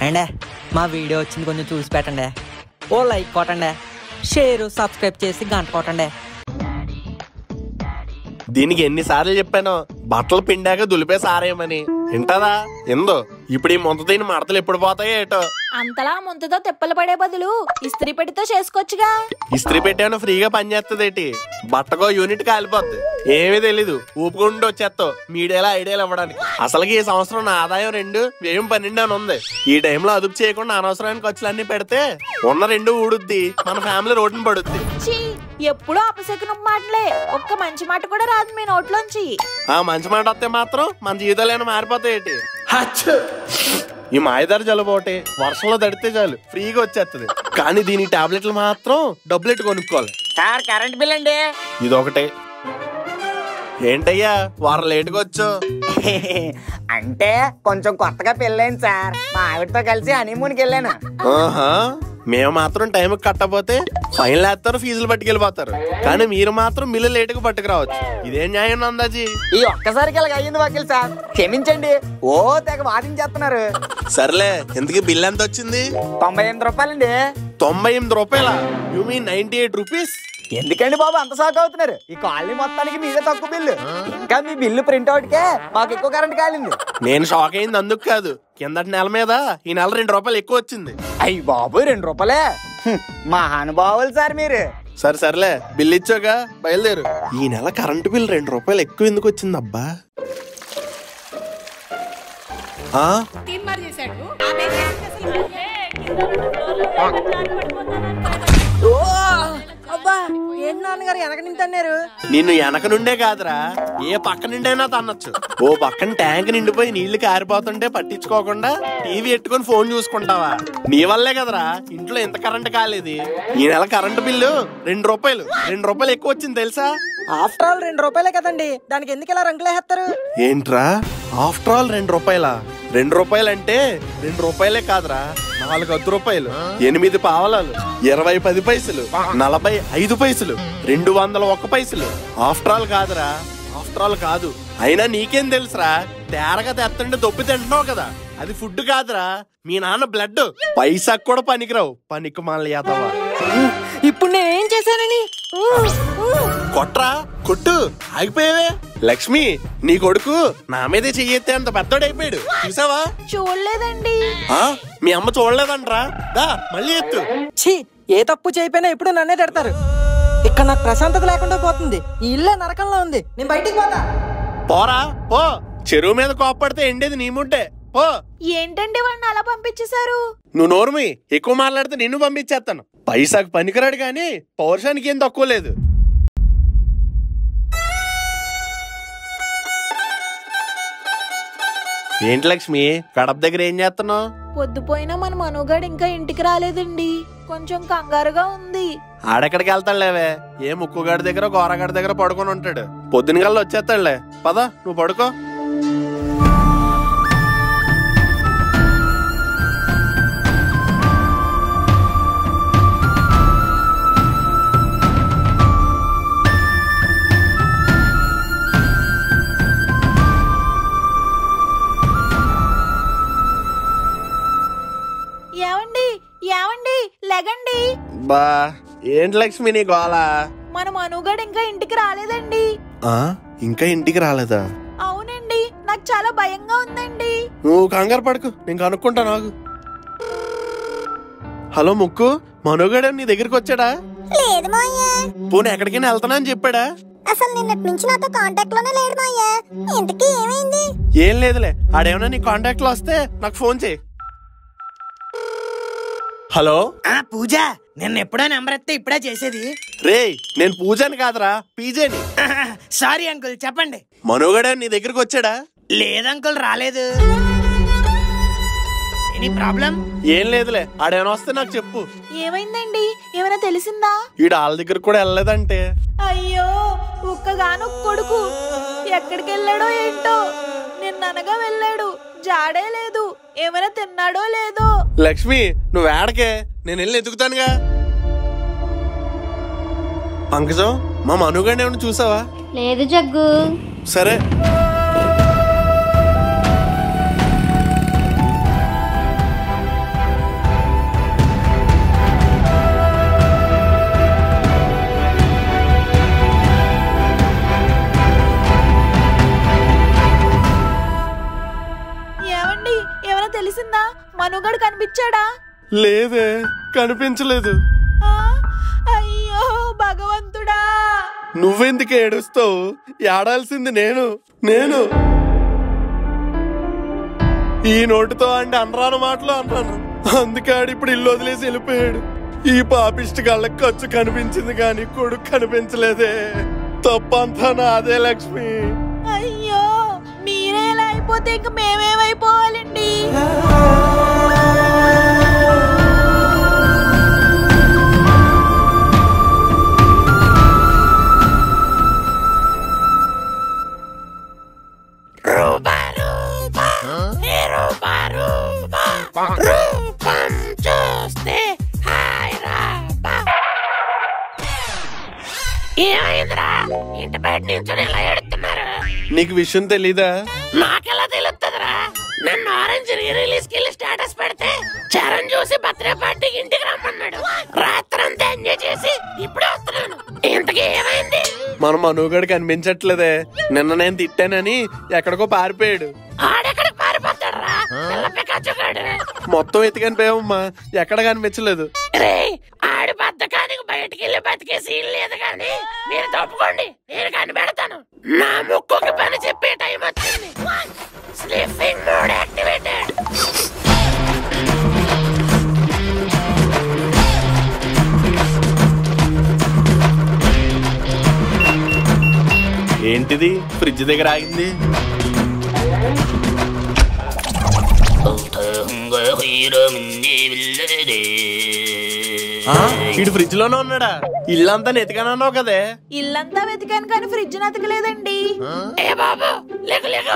అండే మా వీడియో వచ్చింది కొంచెం చూసి పెట్టండి ఓ లైక్ కొట్టండి షేర్ సబ్స్క్రైబ్ చేసి గంట కొట్టండి దీనికి ఎన్నిసార్లు చెప్పాను బట్టలు పిండాక దులిపే సారేమని వింటదా ఎందో ఇప్పుడు ఈ ముంత దీని మడతలు ఎప్పుడు పోతాయో ఏటో అంతలా ముంతతో తిప్పలు పడే బదులు ఇస్త్రీ పెట్టితో చేసుకోవచ్చుగా ఇస్త్రీ పెట్టాను ఫ్రీగా పనిచేస్తుంది బట్టకో యూనిట్ కాలిపోద్ది ఏమీ తెలీదు ఊపుకుంటూ వచ్చేస్తావు మీడియాలో ఐడియాలు ఇవ్వడానికి అసలుకి ఈ సంవత్సరం నా ఆదాయం రెండు వ్యయం పన్నెండు అని ఉంది ఈ టైంలో అదుపు చేయకుండా అనవసరమైన ఖర్చులన్నీ పెడితే ఉన్న రెండు ఊడుద్ది మన ఫ్యామిలీ రోడ్డున పడుద్ది ఛీ ఎప్పుడూ అపశకునం మాటలే ఒక్క మంచి మాట కూడా రాదు మీ నోట్లోంచి ఆ మంచి మాట వస్తే మాత్రం మన జీవితాలు మారిపోతాయి ఈ మాయదారి జలుబు ఒకటి వర్షంలో తడితే చాలు ఫ్రీగా వచ్చేస్తుంది కానీ దీని టాబ్లెట్లు మాత్రం డబ్బులు ఎట్టు కొనుక్కోవాలి సార్ కరెంట్ బిల్ అండి ఇదొకటే ఏంటయ్యా వారం లేటుగా వచ్చు అంటే కొంచెం కొత్తగా పెళ్ళైంది సార్ మా ఆవిడతో కలిసి హనీమూన్కి వెళ్ళాను ఆహా మేము మాత్రం టైం కట్టపోతే ఫైన్ వేస్తారు ఫీజులు పట్టుకెళ్ళిపోతారు కానీ మీరు మాత్రం మిల్లు లేటుగా పట్టుకురావచ్చు ఇదేం న్యాయం అందాజీ ఈ ఒక్కసారికి ఇలాగ అయ్యింది వకీల్ సార్ క్షమించండి ఓ తెగ వాదించేస్తున్నారు సర్లే ఎందుకు బిల్ ఎంత వచ్చింది తొంభై ఎనిమిది రూపాయలండి తొంభై ఎనిమిది రూపాయల you mean ninety eight rupees ఎందుకండి బాబు అంత సాగు అవుతున్నారు ఈ కాలనీ మొత్తానికి మీదే తక్కువ బిల్లు ఇంకా మీ బిల్లు ప్రింట్ అవుట్ కే మాకు ఎక్కువ కరెంట్ కాలింది నేను షాక్ అయింది అందుకు కాదు కిందటి నెల మీద ఈ నెల రెండు రూపాయలు ఎక్కువ వచ్చింది అయ్యి బాబు రెండు రూపాయలే హ్మ్, మహానుభావులు సార్ మీరు సరే సర్లే బిల్ ఇచ్చాక బయలుదేరు ఈ నెల కరెంటు బిల్ రెండు రూపాయలు ఎక్కువ ఎందుకు వచ్చింది అబ్బా ఆ? తీన్ మార్ చేశాడు ఆమె అసలు అబ్బా ఏంటి నాన్నగారు వెనక నింతన్నారు నిన్ను వెనక నుండే కాదురా ఏ పక్క నుండైనా తన్నొచ్చు ఓ పక్కన ట్యాంక్ నిండిపోయి నీళ్లు కారిపోతుంటే పట్టించుకోకుండా టీవీ ఎట్టుకొని ఫోన్ చూసుకుంటావా నీ వల్లే కదరా ఇంట్లో ఎంత కరెంట్ కాలేదు ఈ నెల కరెంటు బిల్లు రెండు రూపాయలు రెండు రూపాయలు ఎక్కువ వచ్చింది తెలుసా ఆఫ్టర్ ఆల్ రెండు రూపాయలే కదండి దానికి ఎందుకు ఇలా రంగులేస్తారు ఏంట్రా ఆఫ్టర్ ఆల్ రెండు రూపాయలా రెండు రూపాయలు అంటే రెండు రూపాయలే కాదురా నాలుగు అర్ధ రూపాయలు ఎనిమిది పావలాలు ఇరవై పది పైసలు నలభై ఐదు పైసలు రెండు వందల ఒక్క పైసలు ఆఫ్టర్ ఆల్ కాదురా ఆఫ్టర్ ఆల్ కాదు అయినా నీకేం తెలుసురా తేరగా తెత్తంటే దొబ్బి తింటున్నావు కదా అది ఫుడ్ కాదురా మీ నాన్న బ్లడ్ పైసాకు కూడా పనికిరావు పనికి మళ్ళీ యాదవా ఇప్పుడు నేనేం చేశానని ఊ, ఊ. కొట్రా కొట్టు ఆగిపోయావే లక్ష్మి నీ కొడుకు నా మీదే చెయ్యెత్తే అంత పెద్దోడైపోయాడు చూసావా చూడలేదండి ఆ మీ అమ్మ చూడలేదంట్రా దా మళ్ళీ ఎత్తు ఛీ ఏ తప్పు చేయకపోయినా ఎప్పుడు నన్నే తిడతారు ఇక్కడ నాకు ప్రశాంతత లేకుండా పోతుంది ఈ ఇల్లే నరకంలో ఉంది నేను బయటికి పోతా పోరా పో చెరువు మీద కోప్పడితే ఎండేది నీ ముడ్డే పో ఏంటండి వాడిని అలా పంపించేశారు నువ్వు నోరుమి ఎక్కువ మాట్లాడితే నిన్ను పంపించేస్తాను పైసాకు పనికిరాడు కానీ పౌరుషానికి ఏం తక్కువ లేదు ఏంటి లక్ష్మి కడప దగ్గర ఏం చేస్తున్నావు పొద్దుపోయినా మన మనుగాడు ఇంకా ఇంటికి రాలేదండి కొంచెం కంగారుగా ఉంది ఆడెక్కడికి వెళ్తాడులేవే ఏ ముక్కుగాడి దగ్గర గోరగాడి దగ్గర పడుకొని ఉంటాడు పొద్దున కల్లా వచ్చేస్తాడులే పద నువ్వు పడుకో ఏమండి ఏమండి లెగండి బా ఏంటి లక్ష్మి నీ గోల మన మనుగాడు ఇంకా ఇంటికి రాలేదండి ఆ ఇంకా ఇంటికి రాలేదా అవునండి నాకు చాలా భయంగా ఉందండి నువ్వు కంగారు పడకు నేను కనుక్కుంటా నాకు హలో ముక్కు మనోగాడు నీ దగ్గరికి వచ్చాడా లేదు మాయా పోనీ ఎక్కడికైనా వెళ్తానా అని చెప్పాడా అసలు నిన్నటి నుంచి నాతో కాంటాక్ట్ లోనే లేడు మాయా ఇంతకీ ఏమైంది ఏం లేదులే ఆడేమన్నా నీ కాంటాక్ట్ లో వస్తే నాకు ఫోన్ చేయి హలో ఆ పూజ నిన్న ఎప్పుడో నెంబర్ ఎత్తే ఇప్పుడే చేసేది రేయ్ నేను పూజని కాదురా పీజేని సారీ అంకుల్ చెప్పండి మనోగాడు నీ దగ్గరికి వచ్చాడా లేదంకుల్ రాలేదు ఎనీ ప్రాబ్లం ఏం లేదులే ఆడేమైనా వస్తే నాకు చెప్పు ఏమైందండి ఏమైనా తెలిసిందా ఈడు వాళ్ళ దగ్గర కూడా వెళ్ళలేదంటే అయ్యో ఒక్కగాను కొడుకు ఎక్కడికి వెళ్ళాడో ఏంటో నిన్ననగా వెళ్ళాడు జాడే లేదు ఏమైనా తిన్నాడో లేదో లక్ష్మి నువ్వు ఏడకే నేను వెళ్ళి ఎదుగుతానుగా పంకజం మా మనుగాడిని ఏమైనా చూసావా లేదు జగ్గు సరే ఏమైందా మనుగడు కనిపించాడా లేదే కనిపించలేదు ఆ, అయ్యో భగవంతుడా నువ్వెందుకు ఏడుస్తావు ఏడాల్సింది నేను నేను ఈ నోటితో అంటే అనరాని మాటలు అన్నాను అందుకే ఆడు ఇప్పుడు ఇల్లు వదిలేసి వెళ్ళిపోయాడు ఈ పాపిష్టి కళ్ళకి ఖర్చు కనిపించింది కానీ కొడుకు కనిపించలేదే తప్పంతా నాదే లక్ష్మి అయ్యో మీరే ఇలా అయిపోతే ఇంక మేమేమైపోవాలండి ఏమైందిరా ఇంటి బయట నుంచి ఇలా ఎడుతున్నారు నీకు విషయం తెలీదా నాకెలా తెలుస్తుందిరా నన్ను ఆరెంజ్ రీ రిలీజ్ కి స్టేటస్ పెడితే చరణ్ చూసి బర్త్డే పార్టీకి ఇంటికి రమ్మన్నాడు రాత్రంతా ఎంజాయ్ చేసి ఇప్పుడే వస్తున్నాను ఇంతకీ ఏమైంది మన మనుగడు కనిపించట్లేదే నిన్న నేను తిట్టానని ఎక్కడికో పారిపోయాడు ఆడెక్కడికి పారిపోతాడు రా పిల్ల పికాచుగాడు మొత్తం ఎత్తుకని పోయామమ్మా ఎక్కడ కనిపించలేదు రే ఆడి బద్దకానికి బయటికి వెళ్ళి బతికే సీన్ లేదు కానీ మీరు తప్పుకోండి నేను కనిపెడతాను నా ముక్కుకి పని చెప్పే టైం వచ్చింది స్లిఫింగ్ మోడ్ యాక్టివేటెడ్ ఏంటిది ఫ్రిడ్జ్ దగ్గర ఆగింది ఆ, వీడు ఫ్రిడ్జ్ లోనే ఉన్నాడా ఇల్లంతా నెతికానన్నావు కదే ఇల్లంతా వెతికాను కానీ ఫ్రిడ్జ్ నతకలేదండి ఏ బాబు లేకు లేకు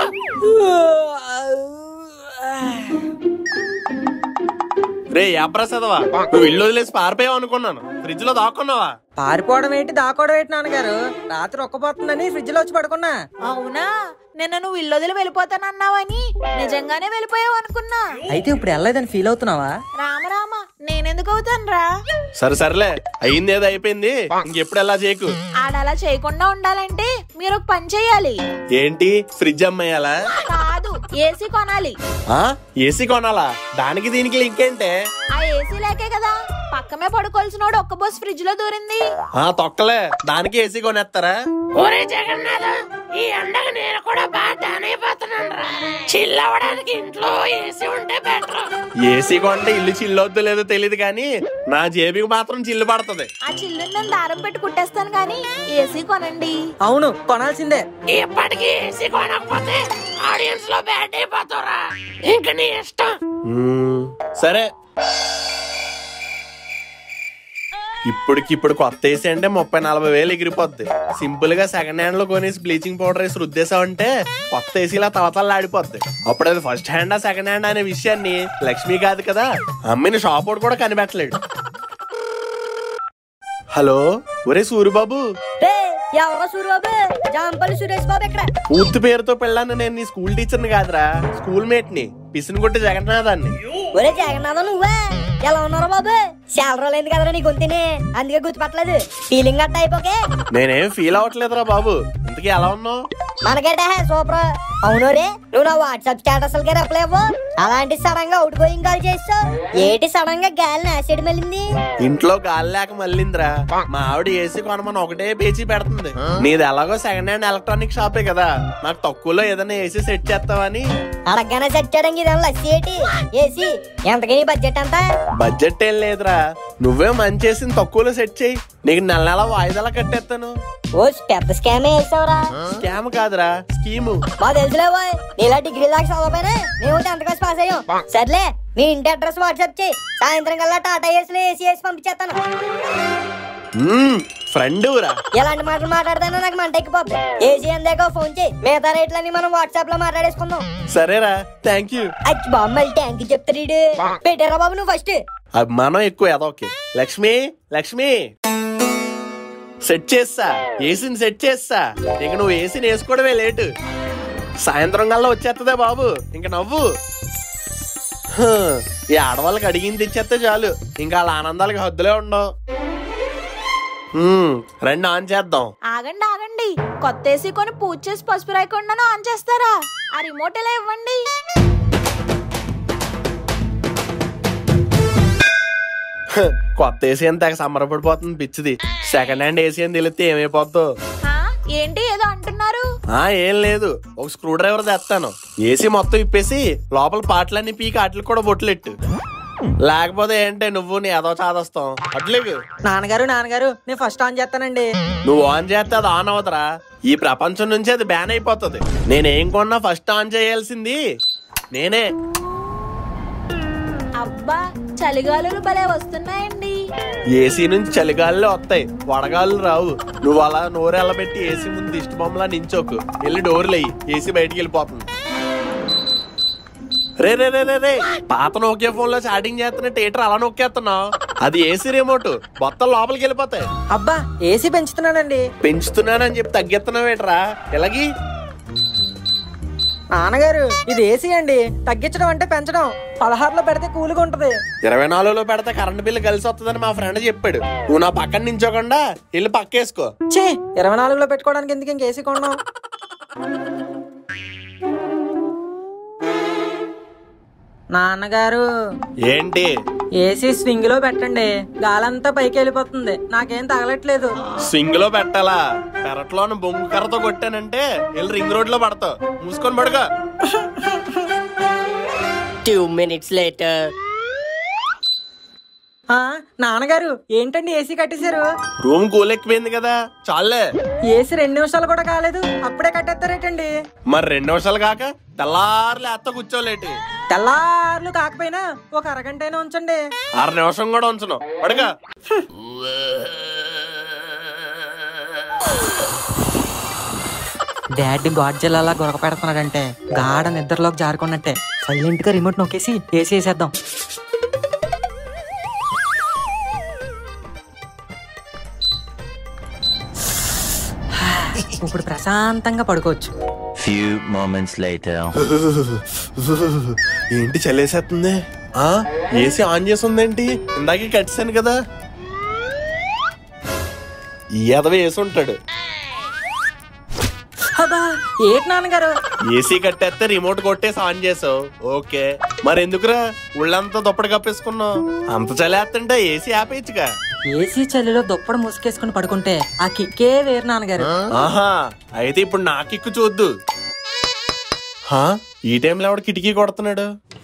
రే యాప్రసాదవా నువ్వు ఇల్లు వదిలేసి పారిపోయావు అనుకున్నాను ఫ్రిడ్జ్ లో దాక్కున్నావా పారిపోవడం ఏంటి దాక్కోవడం ఏంటి నాన్నగారు రాత్రి ఒక్కపోతుందని ఫ్రిడ్జ్ లో వచ్చి పడుకున్నా అవునా నిన్న నువ్వు ఇల్లు వదిలి వెళ్ళిపోతానన్నావని నిజంగానే వెళ్ళిపోయావు అనుకున్నా అయితే ఇప్పుడు వెళ్ళలేదని ఫీల్ అవుతున్నావా రామ రామ నేనెందుకు అవుతాను రా సరే సర్లే అయింది ఏదో అయిపోయింది ఇంకెప్పుడు ఎలా చేయకు ఆడలా చేయకుండా ఉండాలంటే మీరు ఒక పని చేయాలి ఏంటి ఫ్రిడ్జ్ అమ్మేయాలా కాదు ఏసీ కొనాలి ఆ ఏసీ కొనాలా దానికి దీనికి లింక్ ఏంటే ఆ ఏసీ లేకే కదా పక్కమే పడుకోవాల్సినోడు ఒక్క బస్ ఫ్రిడ్జ్ లో దూరింది ఆ తొక్కలే దానికి ఏసీ కొనేస్తారా ఒరే జగన్నాథ్ ఈ ఎండకు నేను కూడా బాగా డాన్ అయిపోతున్నాను రా చిల్ అవ్వడానికి ఇంట్లో ఏసీ ఉంటే బెటర్ ఏసీ కొంటే ఇల్లు చిల్లొద్దు లేదో తెలియదు కానీ నా జేబుకి మాత్రం చిల్లు పడుతుంది ఆ చిల్లుని నేను దారం పెట్టి కుట్టేస్తాను కానీ ఏసీ కొనండి అవును కొనాల్సిందే ఇప్పటికీ ఏసీ కొనకపోతే ఆడియన్స్ లో బ్యాడ్ అయిపోతారా ఇంక నీ ఇష్టం మ్మ్, సరే ఇప్పటికిప్పుడు కొత్త ఏసీ అంటే ముప్పై నలభై వేలు ఎగిరిపోద్ది సింపుల్ గా సెకండ్ హ్యాండ్ లో కొనేసి బ్లీచింగ్ పౌడర్ వేసి రుద్దేశావంటే కొత్త ఏసీలా తలతల ఆడిపోద్ది అప్పుడు అది ఫస్ట్ హ్యాండ్ సెకండ్ హ్యాండ్ అనే విషయాన్ని లక్ష్మి కాదు కదా అమ్మిని షాప్ వాడు కూడా కనిపెట్టలేడు హలో ఒరే సూరిబాబు ఎవరో సూరిబాబు జాంపల్లి సురేష్ బాబు ఇక్కడ పూర్తి పేరుతో పెళ్ళాను నేను నీ స్కూల్ టీచర్ని కాదురా స్కూల్ మేట్ ని పిసినగుట్టి జగన్నాథాన్ని ఒరే జగన్నాథం నువ్వే ఎలా ఉన్నారో బాబు చాలా రోజులైంది కదరా నీ గొంతుని అందుకే గుర్తుపట్టలేదు ఫీలింగ్ అట్ట అయిపోకే నేనేం ఫీల్ అవ్వట్లేదురా బాబు ఇంతకీ ఎలా ఉన్నావు మనకేట సూపర్ అవును రే నువ్వు నా వాట్సాప్ స్టేటస్ రిప్లై ఇవ్వు అలాంటి సడన్ గా అవుట్ గోయింగ్ కాల్ చేస్తావు ఏటి సడన్ గా గాలిని యాసిడ్ మెల్లింది ఇంట్లో గాలి లేక మళ్ళిందిరా మా ఆవిడ ఏసీ కొనమని ఒకటే పేచీ పెడుతుంది నీది ఎలాగో సెకండ్ హ్యాండ్ ఎలక్ట్రానిక్ షాపే కదా నాకు తక్కువలో ఏదైనా ఏసీ సెట్ చేస్తావని అడగగానే సెట్ చేయడానికి ఇదేమో లస్సీ ఏటి ఏసీ ఎంతకి నీ బడ్జెట్ ఎంత బడ్జెట్ ఏం లేదురా నువ్వే మంచి చేసింది తక్కువలో సెట్ చేయి నీకు నెల నెల వాయిదాలా కట్టేస్తాను ఓ పెద్ద స్కామే వేసావురా స్కామ్ కాదురా స్కీము బాగా తెలుసులే బాయ్ నీలా డిగ్రీ దాకా చదవపోయినా మేము టెన్త్ క్లాస్ పాస్ అయ్యాం సర్లే మీ ఇంటి అడ్రస్ వాట్సాప్ చేయి సాయంత్రం కల్లా టాటా ఏసీలో ఏసీ వేసి పంపించేస్తాను ఫ్రెండ్ రా ఇలాంటి మాటలు మాట్లాడితేనే నాకు మంట ఎక్కిపోద్ది ఏసీ అందాక ఫోన్ చేయి మిగతా రేట్లన్నీ మనం వాట్సాప్ లో మాట్లాడేసుకుందాం సరేరా థ్యాంక్ యూ అచ్చి బాబు మళ్ళీ ట్యాంక్ చెప్తాడు పెట్టారా బాబు నువ్వు ఫస్ట్ అభిమానం ఎక్కువ ఏదోకి లక్ష్మి లక్ష్మి సెట్ చేస్తా ఏసీని సెట్ చేస్తా ఇంక నువ్వు ఏసీని వేసుకోవడమే లేటు సాయంత్రం కల్లా వచ్చేస్తుందే బాబు ఇంక నవ్వు హ, ఈ ఆడవాళ్ళకి అడిగింది ఇచ్చేస్తే చాలు ఇంకా వాళ్ళ ఆనందాలకి హద్దులే ఉండవు హ్మ్, రండి ఆన్ చేద్దాం ఆగండి ఆగండి కొత్త ఏసీ కొని పూజ చేసి పసుపు రాయకుండా ఆన్ చేస్తారా ఆ రిమోట్ ఎలా ఇవ్వండి కొత్త ఏసీ అని తెగ సంబరపడిపోతుంది పిచ్చిది సెకండ్ హ్యాండ్ ఏసీ అని తెలిస్తే ఏమైపోద్దో హా? ఏంటి ఏదో అంటున్నారు ఆ ఏం లేదు ఒక స్క్రూ డ్రైవర్ తెస్తాను ఏసీ మొత్తం ఇప్పేసి లోపల పాటలన్నీ పీకి అట్లు కూడా బొట్లెట్టు లేకపోతే ఏంటే నువ్వు నీ ఏదో చాదస్తాం అట్లేదు నాన్నగారు నాన్నగారు నేను ఫస్ట్ ఆన్ చేస్తానండి నువ్వు ఆన్ చేస్తే అది ఆన్ అవుతరా ఈ ప్రపంచం నుంచి అది బ్యాన్ అయిపోతుంది నేనేం కొన్నా ఫస్ట్ ఆన్ చేయాల్సింది నేనే అబ్బా చలిగాలులు భలే వస్తున్నాయండి ఏసీ నుంచి చలిగాలులే వస్తాయి వడగాలు రావు నువ్వు అలా నోరు ఎల్లబెట్టి ఏసీ ముందు దిష్టి బొమ్మలా నించోకు వెళ్ళి డోర్లు ఏసీ బయటికి వెళ్ళిపోతుంది రే రే రే రే రే పాత నోకియా ఫోన్ లో చాటింగ్ చేస్తున్న థియేటర్ అలా నొక్కేస్తున్నావు అది ఏసీ రిమోట్ మొత్తం లోపలికి వెళ్ళిపోతాయి అబ్బా ఏసీ పెంచుతున్నానండి పెంచుతున్నానని చెప్పి తగ్గిస్తున్నావేట్రా ఎలాగి నాన్నగారు ఇది ఏసీ అండి తగ్గించడం అంటే పెంచడం పదహారులో పెడితే కూలుగా ఉంటది ఇరవై నాలుగులో పెడితే కరెంట్ బిల్లు కలిసి వస్తుందని మా ఫ్రెండ్ చెప్పాడు నువ్వు నా పక్కన నించోకుండా వెళ్ళి పక్కేసుకో చే ఇరవై నాలుగులో పెట్టుకోవడానికి ఎందుకు ఇంక ఏసీ కొన్నాం నాన్నగారు ఏంటి ఏసీ స్వింగ్ లో పెట్టండి గాలంతా పైకి వెళ్ళిపోతుంది నాకేం తగలట్లేదు స్వింగ్ లో పెట్టాలా పెరట్లోని బొంగు కర్రతో కొట్టానంటే వెళ్ళి రింగ్ రోడ్ లో పడతావు మూసుకొని పడుకో టూ మినిట్స్ లేటర్ ఆ, నాన్నగారు ఏంటండి ఏసీ కట్టేశారు రూమ్ కూలెక్కిపోయింది కదా చాలే ఏసీ రెండు నిమిషాలు కూడా కాలేదు అప్పుడే కట్టేస్తారేటండి మరి రెండు నిమిషాలు కాక తెల్లారులే అత్త కూర్చోలేటి తెల్లార్లు కాకపోయినా ఒక అరగంట అయినా ఉంచండి అర నిమిషం కూడా ఉంచను పడుకో డాడీ గాడ్జిల్లా గొరక పెడుతున్నాడంటే గాఢ నిద్రలోకి జారుకున్నట్టే సైలెంట్ గా రిమోట్ నొక్కేసి ఏసీ వేసేద్దాం ఇప్పుడు ప్రశాంతంగా పడుకోవచ్చు Few moments later. ఏంటి చల్లేసేస్తుంది ఆ ఏసీ ఆన్ చేసి ఉందేంటి ఇందాకే కట్టాను కదా ఈ ఎదవ వేసి ఉంటాడు అబ్బా ఏంటి నాన్నగారు ఏసీ కట్టేస్తే రిమోట్ కొట్టేసి ఆన్ చేసావు ఓకే మరి ఎందుకురా ఉళ్ళంతా దుప్పటి కప్పేసుకున్నావు అంత చలేస్తుంటే ఏసీ ఆపేయచ్చుగా ఏసీ చలిలో దుప్పడు ముసుకేసుకుని పడుకుంటే ఆ కిక్కే వేరు నాన్నగారు ఆహా అయితే ఇప్పుడు నా కిక్కు చూద్దు హా ఈ టైంలో ఎవడు కిటికీ కొడుతున్నాడు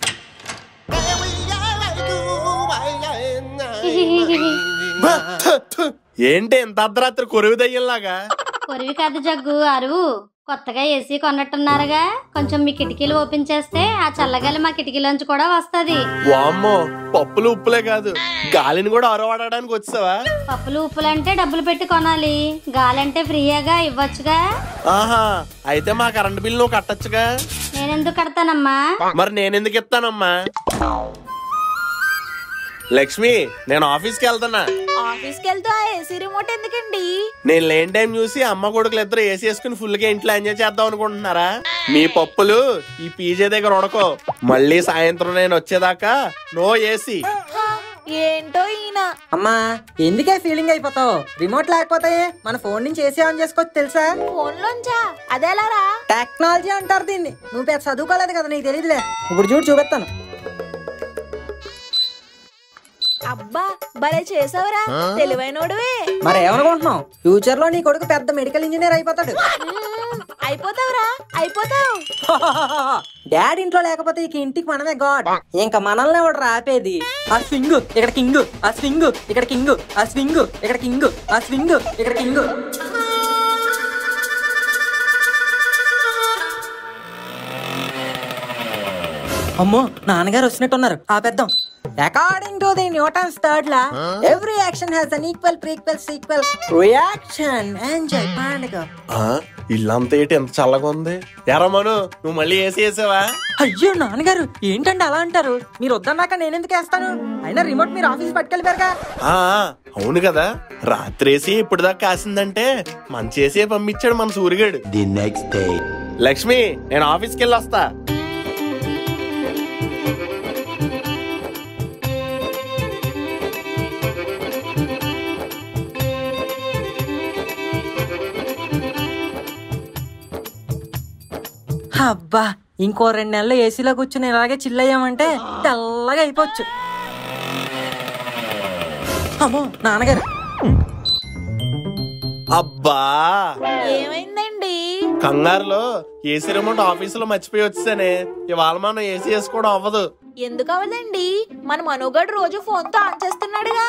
బా, థు, థు. ఏంటి ఇంత అర్ధరాత్రి కొరువు దయ్యంలాగా కొరివి కాదు జగ్గు అరువు కొత్తగా ఏసీ కొన్నట్టున్నారుగా కొంచెం మీ కిటికీలు ఓపెన్ చేస్తే ఆ చల్లగాలి మా కిటికీలోంచి కూడా వస్తది వామ్మో పప్పులు ఉప్పులే కాదు గాలిని కూడా అరవాడడానికి వచ్చావా పప్పులు ఉప్పులంటే డబ్బులు పెట్టి కొనాలి గాలంటే ఫ్రీయాగా ఇవ్వచ్చుగా ఆహా అయితే మా కరెంట్ బిల్ నువ్వు కట్టచ్చుగా నేనెందుకు కడతానమ్మా మరి నేనెందుకు ఇస్తానమ్మా లక్ష్మి నేను ఆఫీస్కి వెళ్తున్నా ఆఫీస్కి వెళ్తూ ఆ ఏసీ రిమోట్ ఎందుకండి నేను లేని టైం చూసి అమ్మ కొడుకులు ఇద్దరు ఏసీ వేసుకుని ఫుల్ గా ఇంట్లో ఎంజాయ్ చేద్దాం అనుకుంటున్నారా మీ పప్పులు ఈ పీజే దగ్గర ఉడకో మళ్ళీ సాయంత్రం నేను వచ్చేదాకా నో ఏసీ హా, ఏంటో ఈయన అమ్మా ఎందుకే ఫీలింగ్ అయిపోతావు రిమోట్ లేకపోతే మన ఫోన్ నుంచి ఏసీ ఆన్ చేసుకోవచ్చు తెలుసా ఫోన్ లోంచా అదెలారా టెక్నాలజీ అంటారు దీన్ని నువ్వు పెద్ద చదువుకోలేదు కదా నీకు తెలియదులే ఇప్పుడు చూడు చూపిస్తాను అబ్బా భలే చేసావురా తెలివైనోడువే మరి ఏమనుకుంటున్నావు ఫ్యూచర్ లో నీ కొడుకు పెద్ద మెడికల్ ఇంజనీర్ అయిపోతాడు మ్మ్, అయిపోతావురా అయిపోతావు డాడీ ఇంట్లో లేకపోతే ఇక ఇంటికి మనమే గాడ్ ఇంకా మనల్ని ఎవడు రాపేది ఆ స్వింగ్ ఇక్కడ కింగ్ ఆ స్వింగ్ ఇక్కడ కింగ్ ఆ స్వింగ్ ఇక్కడ కింగ్ ఆ స్వింగ్ ఇక్కడ కింగ్ అమ్మో నాన్నగారు వచ్చినట్టున్నారు ఆపేద్దాం according to the Newton's third law every action has an equal prequel sequel reaction enjoy పండుగ ఆ, ఇల్లంతా ఏంటి ఎంత చల్లగా ఉంది ఎరా మను నువ్వు మళ్ళీ ఏసీ వేసావా అయ్యో నాన్నగారు ఏంటండి అలా అంటారు మీరు వద్దన్నాక నేనెందుకు వేస్తాను అయినా రిమోట్ మీరు ఆఫీస్ పట్టుకెళ్ళిపోయారుగా ఆ, అవును కదా రాత్రేసి ఇప్పుడు దాకా కాసిందంటే మంచి ఏసీ పంపించాడు మన సూర్యగాడు The next day. లక్ష్మి నేను ఆఫీస్కి వెళ్ళి వస్తా అబ్బా ఇంకో రెండు నెలలు ఏసీలో కూర్చుని ఇలాగే చిల్ అయ్యామంటే తెల్లగా అయిపోవచ్చు అమ్మో నాన్నగారు అబ్బా ఏమైందండి కంగారులో ఏసీ రిమోట్ ఆఫీసులో మర్చిపోయి వచ్చానే ఇవాళ మనం ఏసీ వేసుకోవడం అవ్వదు ఎందుకు అవ్వదండి మన మనోగడు రోజు ఫోన్ తో ఆన్ చేస్తున్నాడుగా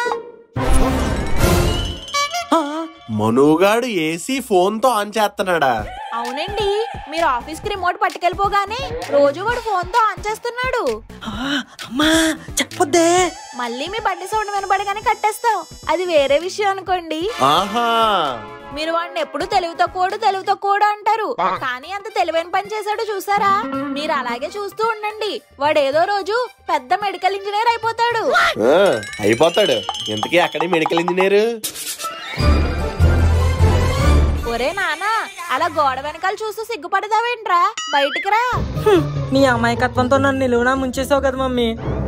మనుగాడు ఏసీ ఫోన్ తో ఆన్ చేస్తున్నాడా అవునండి మీరు ఆఫీస్ కి రిమోట్ పట్టుకెళ్ళిపోగానే రోజు వాడు ఫోన్ తో ఆన్ చేస్తున్నాడు అమ్మా చెప్పొద్దే మళ్ళీ మీ బండి సౌండ్ వినబడగానే కట్టేస్తాం అది వేరే విషయం అనుకోండి ఆహా మీరు వాడిని ఎప్పుడు తెలివి తక్కువడు తెలివి తక్కువడు అంటారు కానీ అంత తెలివైన పని చేశాడు చూసారా మీరు అలాగే చూస్తూ ఉండండి వాడు ఏదో రోజు పెద్ద మెడికల్ ఇంజనీర్ అయిపోతాడు ఆ, అయిపోతాడు ఇంతకీ అక్కడే మెడికల్ ఇంజనీర్ ఒరే నానా అలా గోడ వెనకాల చూస్తూ సిగ్గుపడతావేంట్రా బయటికి రా హ్మ్, నీ అమాయకత్వంతో నన్ను నిలువునా ముంచేసావు కదా మమ్మీ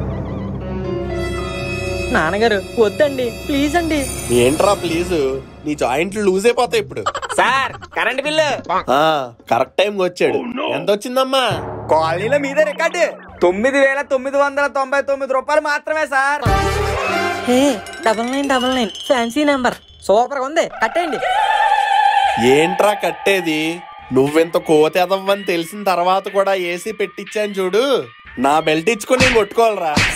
నాన్నగారు వద్దండి ప్లీజ్ అండి ఏంట్రా ప్లీజ్ నీ జాయింట్లు లూజ్ అయిపోతాయి ఇప్పుడు సార్ కరెంట్ బిల్లు ఆ కరెక్ట్ టైం వచ్చాడు ఎంత వచ్చిందమ్మా కాలనీలో మీదే రికార్డు తొమ్మిది వేల తొమ్మిది వందల తొంభై తొమ్మిది రూపాయలు మాత్రమే sir hey double nine double nine fancy number super ఉంది కట్టేయండి ఏంట్రా కట్టేది నువ్వెంత కోతెదవ్వని తెలిసిన తర్వాత కూడా ఏసీ పెట్టించాను చూడు నా బెల్ట్ ఇచ్చుకొని నేను కొట్టుకోవాలరా